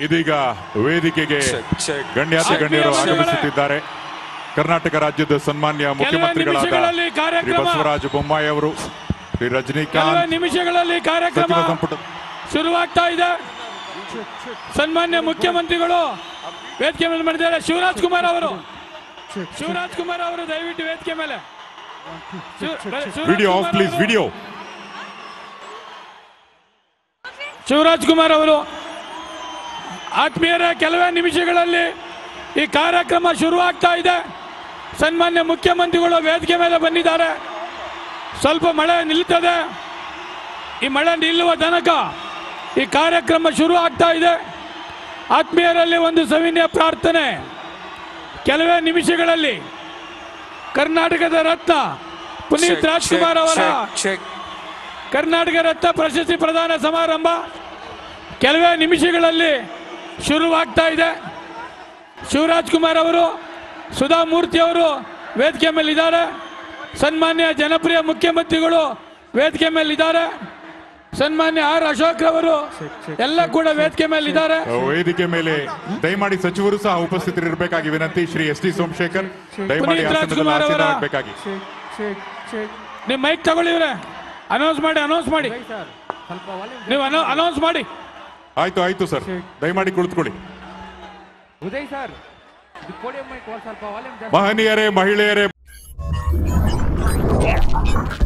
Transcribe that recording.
ಇದೀಗ ವೇದಿಕೆಗೆ check check ಗಣ್ಯಾತಿ ಗಣ್ಯರು ಆತ್ಮೀಯ ಆಗಮಿಸುತ್ತಿದ್ದಾರೆ ಕರ್ನಾಟಕ ರಾಜ್ಯದ ಸನ್ಮಾನ್ಯ ಮುಖ್ಯಮಂತ್ರಿಗಳಾದ ನಿಮಿಷಗಳಲ್ಲಿ ಶ್ರೀ ಕಾರ್ಯಕ್ರಮ. ಬಸವರಾಜ ಬೊಮ್ಮಾಯಿ ಅವರು ಶ್ರೀ ಕೆಲವೇ ರಜನಿಕಾಂತ್ ನಿಮಿಷಗಳಲ್ಲಿ ಕಾರ್ಯಕ್ರಮ ಸಚಿವ ಸಂಪುಟ ಶುರುವಾಗ್ತಾ ಇದೆ ಸನ್ಮಾನ್ಯ ಮುಖ್ಯಮಂತ್ರಿಗಳು ವೇದಿಕೆ ಮೇಲೆ ಮಾಡಿದ್ದಾರೆ ಶಿವರಾಜ್ ಕುಮಾರ್ ಅವರು ಶಿವರಾಜ್ ಕುಮಾರ್ ಅವರು ದಯವಿಟ್ಟು ವೇದಿಕೆ ಮೇಲೆ Shiva- Shivraj video off Kumar please ಅವರು- ವಿಡಿಯೋ ಶಿವರಾಜ್ ಕುಮಾರ್ ಅವರು ಆತ್ಮೀಯರ ಕೆಲವೇ ನಿಮಿಷಗಳಲ್ಲಿ ಈ ಕಾರ್ಯಕ್ರಮ ಶುರುವಾಗ್ತಾ ಇದೆ ಸನ್ಮಾನ್ಯ ಮುಖ್ಯಮಂತ್ರಿಗಳು ವೇದಿಕೆ ಮೇಲೆ ಬಂದಿದ್ದಾರೆ ಸ್ವಲ್ಪ ಮಳೆ ನಿಲ್ತದೆ ಈ ಮಳೆ ನಿಲ್ಲುವ ತನಕ ಈ ಕಾರ್ಯಕ್ರಮ ಶುರು ಆಗ್ತಾ ಇದೆ ಆತ್ಮೀಯರಲ್ಲಿ ಒಂದು ಸವಿನಯ ಪ್ರಾರ್ಥನೆ ಕೆಲವೇ ನಿಮಿಷಗಳಲ್ಲಿ ಕರ್ನಾಟಕದ ರತ್ನ ಪುನೀತ್ ರಾಜ್ಕುಮಾರ್ ಅವರ ಚೆಕ್ ಕರ್ನಾಟಕ ರತ್ನ ಪ್ರಶಸ್ತಿ ಪ್ರದಾನ ಸಮಾರಂಭ ಕೆಲವೇ ನಿಮಿಷಗಳಲ್ಲಿ ಶುರುವಾಗ್ತಾ ಇದೆ ಶಿವರಾಜ್ ಕುಮಾರ್ ಅವರು ಸುಧಾಮೂರ್ತಿ ಅವರು ವೇದಿಕೆ ಮೇಲಿದ್ದಾರೆ ಸನ್ಮಾನ್ಯ ಜನಪ್ರಿಯ ಮುಖ್ಯಮಂತ್ರಿಗಳು ವೇದಿಕೆ ಮೇಲಿದ್ದಾರೆ ಸನ್ಮಾನ್ಯ ಆರ್ ಅಶೋಕ್ ರವರು ಎಲ್ಲ ಕೂಡ ವೇದಿಕೆ ಮೇಲಿದ್ದಾರೆ ವೇದಿಕೆ ಮೇಲೆ ದಯಮಾಡಿ ಸಚಿವರು ಸಹ ಉಪಸ್ಥಿತರಿರಬೇಕಾಗಿ ವಿನಂತಿ ಶ್ರೀ ಎಸ್ ಟಿ ಸೋಮಶೇಖರ್ ದಯಮಾಡಿ ಪುನೀತ್ ಆಸನದಲ್ಲಿ ರಾಜ್ಕುಮಾರ್ ಅವರ- ಆಸೀನರಾಗಬೇಕಾಗಿ ನಿಮ್ಮ ಮೈಕ್ ತಗೊಳ್ಳಿವ್ರೆ ಅನೌನ್ಸ್ ಮಾಡಿ ಅನೌನ್ಸ್ ಮಾಡಿ ನೀವು ಅನೌನ್ಸ್ ಮಾಡಿ ಆಯ್ತು ಆಯ್ತು ಸರ್ ದಯಮಾಡಿ ಕುಳಿತುಕೊಳ್ಳಿ ಉದಯ್ ಸರ್ ಇದು ಪೋಡಿಯಂ ಮೈಕ್ ಸ್ವಲ್ಪ ವಾಲ್ಯೂಮ್ ಜಾಸ್ತಿ ಮಹನೀಯರೇ ಮಹಿಳೆಯರೇ